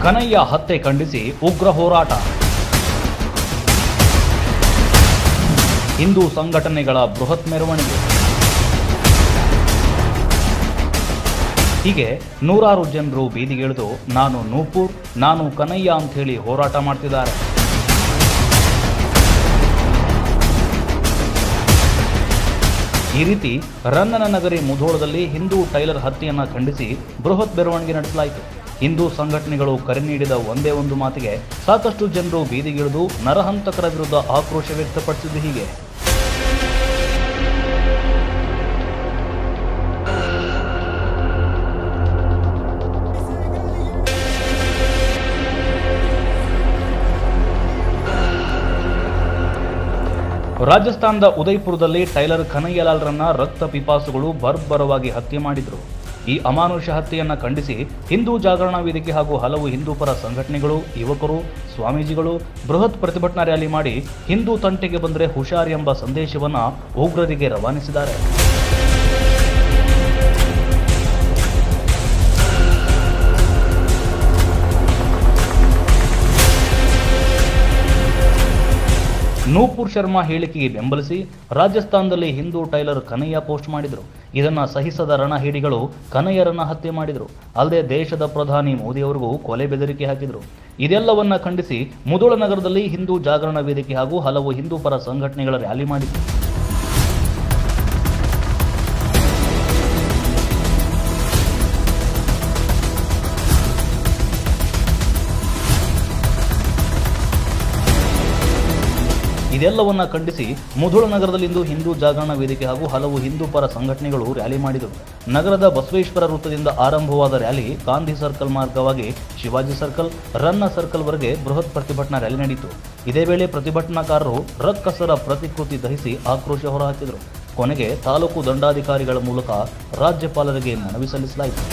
ಕನಯ್ಯ ಹತ್ಯೆ ಖಂಡಿಸಿ ಉಗ್ರ ಹೋರಾಟ ಹಿಂದೂ ಸಂಘಟನೆಗಳ ಬೃಹತ್ ಮೆರವಣಿಗೆ ಹೀಗೆ ನೂರಾರು ಜನರು ಬೀದಿಗಿಳಿದು ನಾನು ನೂಪುರ್ ನಾನು ಕನಯ್ಯ ಅಂತ ಹೇಳಿ ಹೋರಾಟ ಮಾಡ್ತಿದ್ದಾರೆ ಈ ರೀತಿ ರನ್ನನ ನಗರಿ ಮುಧೋಳದಲ್ಲಿ ಹಿಂದೂ ಟೈಲರ್ ಹತ್ಯೆಯನ್ನ ಖಂಡಿಸಿ ಬೃಹತ್ ಮೆರವಣಿಗೆ ನಡೆಸಲಾಯಿತು ಹಿಂದೂ ಸಂಘಟನೆಗಳು ಕರೆ ನೀಡಿದ ಒಂದೇ ಒಂದು ಮಾತಿಗೆ ಸಾಕಷ್ಟು ಜನರು ಬೀದಿಗಿಳಿದು ನರಹಂತಕರ ವಿರುದ್ಧ ಆಕ್ರೋಶ ವ್ಯಕ್ತಪಡಿಸಿದ್ದು ಹೀಗೆ ರಾಜಸ್ಥಾನದ ಉದಯ್ಪುರದಲ್ಲಿ ಟೈಲರ್ ಕನಯ್ಯಲಾಲ್ರನ್ನ ರಕ್ತ ಪಿಪಾಸುಗಳು ಬರ್ಬರವಾಗಿ ಹತ್ಯೆ ಮಾಡಿದ್ರು ಈ ಅಮಾನುಷ ಹತ್ಯೆಯನ್ನ ಖಂಡಿಸಿ ಹಿಂದೂ ಜಾಗರಣ ವೇದಿಕೆ ಹಾಗೂ ಹಲವು ಹಿಂದೂ ಪರ ಸಂಘಟನೆಗಳು ಯುವಕರು ಸ್ವಾಮೀಜಿಗಳು ಬೃಹತ್ ಪ್ರತಿಭಟನಾ ರ್ಯಾಲಿ ಮಾಡಿ ಹಿಂದೂ ತಂಟೆಗೆ ಬಂದರೆ ಹುಷಾರ್ ಎಂಬ ಸಂದೇಶವನ್ನ ಉಗ್ರರಿಗೆ ರವಾನಿಸಿದ್ದಾರೆ ನೂಪುರ್ ಶರ್ಮಾ ಹೇಳಿಕೆಗೆ ಬೆಂಬಲಿಸಿ ರಾಜಸ್ಥಾನದಲ್ಲಿ ಹಿಂದೂ ಟೈಲರ್ ಕನಯ್ಯ ಪೋಸ್ಟ್ ಮಾಡಿದರು ಇದನ್ನ ಸಹಿಸದ ರಣಹೇಡಿಗಳು ಕನಯ್ಯರನ್ನ ಹತ್ಯೆ ಮಾಡಿದರು ಅಲ್ಲದೆ ದೇಶದ ಪ್ರಧಾನಿ ಮೋದಿಯವರಿಗೂ ಕೊಲೆ ಬೆದರಿಕೆ ಹಾಕಿದರು ಇದೆಲ್ಲವನ್ನ ಖಂಡಿಸಿ ಮುಧೋಳ ನಗರದಲ್ಲಿ ಹಿಂದೂ ಜಾಗರಣ ವೇದಿಕೆ ಹಾಗೂ ಹಲವು ಹಿಂದೂ ಪರ ಸಂಘಟನೆಗಳ ರ್ಯಾಲಿ ಮಾಡಿದರು ಇದೆಲ್ಲವನ್ನ ಖಂಡಿಸಿ ಮುಧೋಳ ನಗರದಲ್ಲಿಂದು ಹಿಂದೂ ಜಾಗರಣ ವೇದಿಕೆ ಹಾಗೂ ಹಲವು ಹಿಂದೂ ಪರ ಸಂಘಟನೆಗಳು ರ್ಯಾಲಿ ಮಾಡಿದರು ನಗರದ ಬಸವೇಶ್ವರ ವೃತ್ತದಿಂದ ಆರಂಭವಾದ ರ್ಯಾಲಿ ಗಾಂಧಿ ಸರ್ಕಲ್ ಮಾರ್ಗವಾಗಿ ಶಿವಾಜಿ ಸರ್ಕಲ್ ರನ್ನ ಸರ್ಕಲ್ ವರೆಗೆ ಬೃಹತ್ ಪ್ರತಿಭಟನಾ ರ್ಯಾಲಿ ನಡೆಯಿತು ಇದೇ ವೇಳೆ ಪ್ರತಿಭಟನಾಕಾರರು ರಕ್ಕಸರ ಪ್ರತಿಕೃತಿ ದಹಿಸಿ ಆಕ್ರೋಶ ಹೊರಹಾಕಿದರು ಕೊನೆಗೆ ತಾಲೂಕು ದಂಡಾಧಿಕಾರಿಗಳ ಮೂಲಕ ರಾಜ್ಯಪಾಲರಿಗೆ ಮನವಿ ಸಲ್ಲಿಸಲಾಯಿತು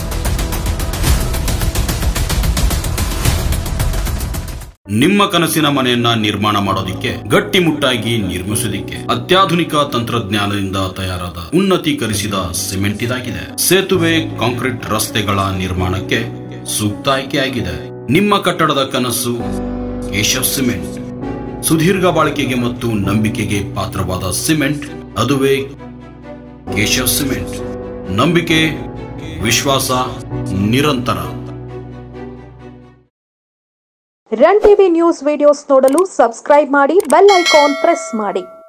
ನಿಮ್ಮ ಕನಸಿನ ಮನೆಯನ್ನ ನಿರ್ಮಾಣ ಮಾಡೋದಿಕ್ಕೆ ಗಟ್ಟಿಮುಟ್ಟಾಗಿ ನಿರ್ಮಿಸೋದಿಕ್ಕೆ ಅತ್ಯಾಧುನಿಕ ತಂತ್ರಜ್ಞಾನದಿಂದ ತಯಾರಾದ ಉನ್ನತೀಕರಿಸಿದ ಸಿಮೆಂಟ್ ಇದಾಗಿದೆ ಸೇತುವೆ ಕಾಂಕ್ರೀಟ್ ರಸ್ತೆಗಳ ನಿರ್ಮಾಣಕ್ಕೆ ಸೂಕ್ತ ಆಯ್ಕೆಯಾಗಿದೆ ನಿಮ್ಮ ಕಟ್ಟಡದ ಕನಸು ಕೇಶವ್ ಸಿಮೆಂಟ್ ಸುದೀರ್ಘ ಬಾಳಿಕೆಗೆ ಮತ್ತು ನಂಬಿಕೆಗೆ ಪಾತ್ರವಾದ ಸಿಮೆಂಟ್ ಅದುವೇ ಕೇಶವ್ ಸಿಮೆಂಟ್ ನಂಬಿಕೆ ವಿಶ್ವಾಸ ನಿರಂತರ ರನ್ ಟಿವಿ ನ್ಯೂಸ್ ವಿಡಿಯೋಸ್ ನೋಡಲು ಸಬ್ಸ್ಕ್ರೈಬ್ ಮಾಡಿ ಬೆಲ್ ಐಕಾನ್ ಪ್ರೆಸ್ ಮಾಡಿ